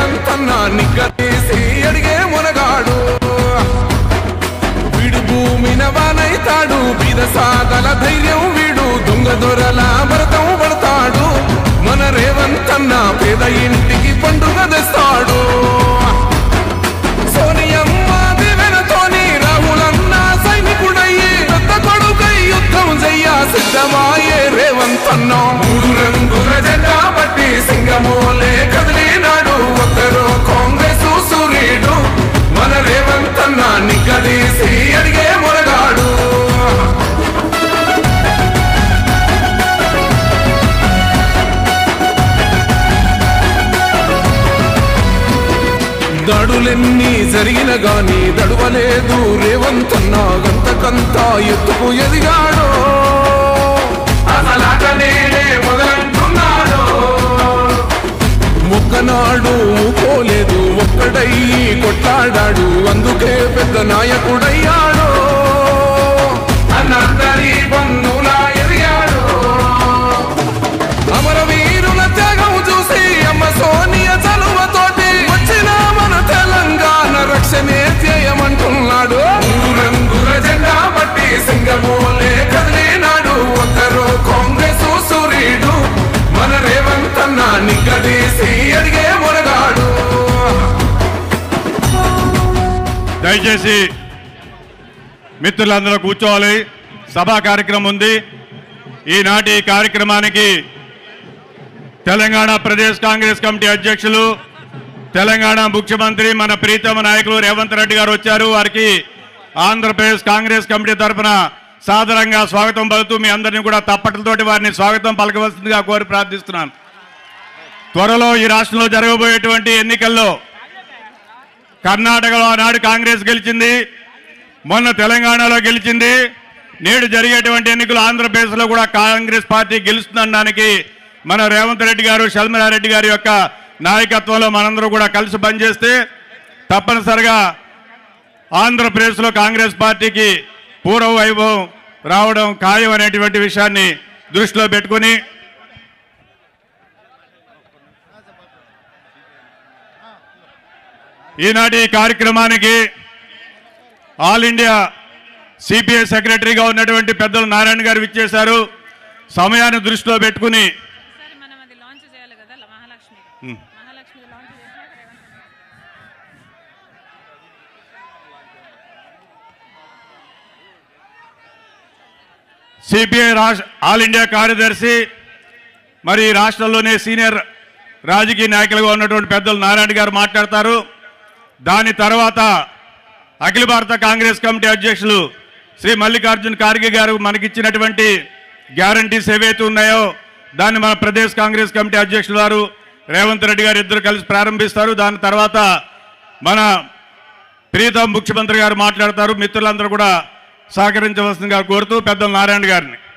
రేవంత్ అన్న నిగ్గదీసి అడిగే మునగాడు వీడు భూమిన వానైతాడు బీద సాగల ధైర్యం వీడు దొంగ దొరల భరతం పడతాడు మన రేవంత్ అన్న పేద ఇంటికి పండుగ తెస్తాడు సోనియమ్మ దివెనతోని రాహులన్న సైనికుడయ్యి పెద్ద కొడుకై యుద్ధం చెయ్య సిద్ధమాయే రేవంత్ అన్న మూడు రంగుల జెండా బట్టి సింగమోలే కదిలినాడు ఒక్కరు కాంగ్రెస్ సూర్యుడు మన రేవంత్ అన్న నిగ్గదీసి అడిగే మొరగాడు దాడులెన్ని జరిగిన గాని దడువలేదు రేవంతన్న గంతకంత ఎత్తుకు ఎదిగాడు అసలాట నేనే మొదలంటున్నాడు ఒక్కనాడు పోలేదు ఒక్కడై కొట్లాడాడు అందుకే పెద్ద నాయకుడయ్యాడు అన్నందరి పన్నులా ఎదిగాడు అమరవీరుల త్యాగం చూసి అమ్మ సోనియ చలువతోటి వచ్చిన మన తెలంగాణ రక్షణే ధ్యేయమంటున్నాడు రంగుల జెండా బట్టి సింగమోలే కదిలినాడు ఒక్కరు కాంగ్రెస్ సూర్యుడు మన రేవంత్ అన్న నిగ్గదీసి అడిగే మొరగాడు దయచేసి మిత్రులందరూ కూర్చోవాలి సభా కార్యక్రమం ఉంది ఈనాటి ఈ కార్యక్రమానికి తెలంగాణ ప్రదేశ్ కాంగ్రెస్ కమిటీ అధ్యక్షులు తెలంగాణ ముఖ్యమంత్రి మన ప్రీతమ నాయకులు రేవంత్ రెడ్డి గారు వచ్చారు వారికి ఆంధ్రప్రదేశ్ కాంగ్రెస్ కమిటీ తరఫున సాదరంగా స్వాగతం పలుకుతూ మీ అందరినీ కూడా తప్పట్లతోటి వారిని స్వాగతం పలకవలసిందిగా కోరి ప్రార్థిస్తున్నాను త్వరలో ఈ రాష్ట్రంలో జరగబోయేటువంటి ఎన్నికల్లో కర్ణాటకలో ఆనాడు కాంగ్రెస్ గెలిచింది మొన్న తెలంగాణలో గెలిచింది నేడు జరిగేటువంటి ఎన్నికలు ఆంధ్రప్రదేశ్లో కూడా కాంగ్రెస్ పార్టీ గెలుస్తుందనడానికి మన రేవంత్ రెడ్డి గారు షల్మిలారెడ్డి గారి యొక్క నాయకత్వంలో మనందరూ కూడా కలిసి పనిచేస్తే తప్పనిసరిగా ఆంధ్రప్రదేశ్లో కాంగ్రెస్ పార్టీకి పూర్వ వైభవం రావడం ఖాయం అనేటువంటి విషయాన్ని దృష్టిలో పెట్టుకుని ఈనాటి ఈ కార్యక్రమానికి ఆల్ ఇండియా సిపిఐ సెక్రటరీగా ఉన్నటువంటి పెద్దలు నారాయణ గారు విచ్చేశారు సమయాన్ని దృష్టిలో పెట్టుకుని సరే మనం అది లాంచ్ చేయాలి కదా ల- మహాలక్ష్మి మహాలక్ష్మి లాంచ్ చేసినాక రేవంత్ రెడ్డి. సిపిఐ రాష్ట్ర ఆల్ ఇండియా కార్యదర్శి మరి ఈ రాష్ట్రంలోనే సీనియర్ రాజకీయ నాయకులుగా ఉన్నటువంటి పెద్దలు నారాయణ గారు మాట్లాడతారు దాని తర్వాత అఖిల భారత కాంగ్రెస్ కమిటీ అధ్యక్షులు శ్రీ మల్లికార్జున్ ఖార్గే గారు మనకిచ్చినటువంటి గ్యారంటీస్ ఏవైతే ఉన్నాయో దాన్ని మన ప్రదేశ్ కాంగ్రెస్ కమిటీ అధ్యక్షులు వారు రేవంత్ రెడ్డి గారు ఇద్దరు కలిసి ప్రారంభిస్తారు దాని తర్వాత మన ప్రీతం ముఖ్యమంత్రి గారు మాట్లాడతారు మిత్రులందరూ కూడా సహకరించవలసిందిగా కోరుతూ పెద్దలు నారాయణ గారిని